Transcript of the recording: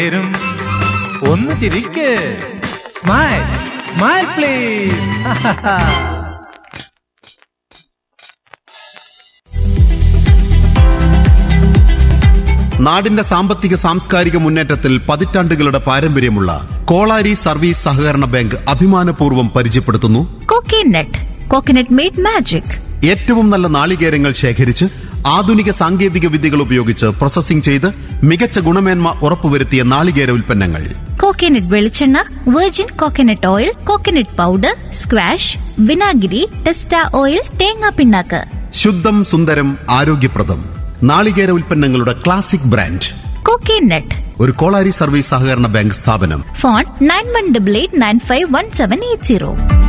വരും ഒന്ന് ചിരിക്ക് smile smile please നാടിന്റെ സാമ്പത്തിക സാംസ്കാരിക മുന്നേറ്റത്തിൽ പതിറ്റാണ്ടുകളുടെ പാരമ്പര്യമുള്ള കോളാരി സർവീസ് സഹകരണ ബാങ്ക് അഭിമാനപൂർവ്വം പരിചയപ്പെടുത്തുന്നു കോക്കനട്ട് കോക്കനട്ട് മെയ്ഡ് മാജിക് ഏറ്റവും നല്ല നാളികേരങ്ങൾ ശേഖരിച്ച് ആധുനിക സാങ്കേതിക വിദ്യകൾ ഉപയോഗിച്ച് പ്രോസസ്സിംഗ് ചെയ്ത് മികച്ച ഗുണമേന്മ ഉറപ്പുവരുത്തിയ നാളികേര ഉൽപ്പന്നങ്ങൾ കോക്കനട്ട് വെളിച്ചെണ്ണ virgin coconut oil coconut powder squash വിനാഗിരി ടെസ്റ്റ ഓയിൽ തേങ്ങാ പിണ്ണാക്ക് ശുദ്ധം സുന്ദരം ആരോഗ്യപ്രദം നാളികേര ഉൽപ്പന്നങ്ങളുടെ ക്ലാസിക് ബ്രാൻഡ് കോക്കനട്ട് ഒരു കോളാരി സർവീസ് സഹകരണ ബാങ്ക് സ്ഥാപനം phone nine one double eight nine five one seven eight zero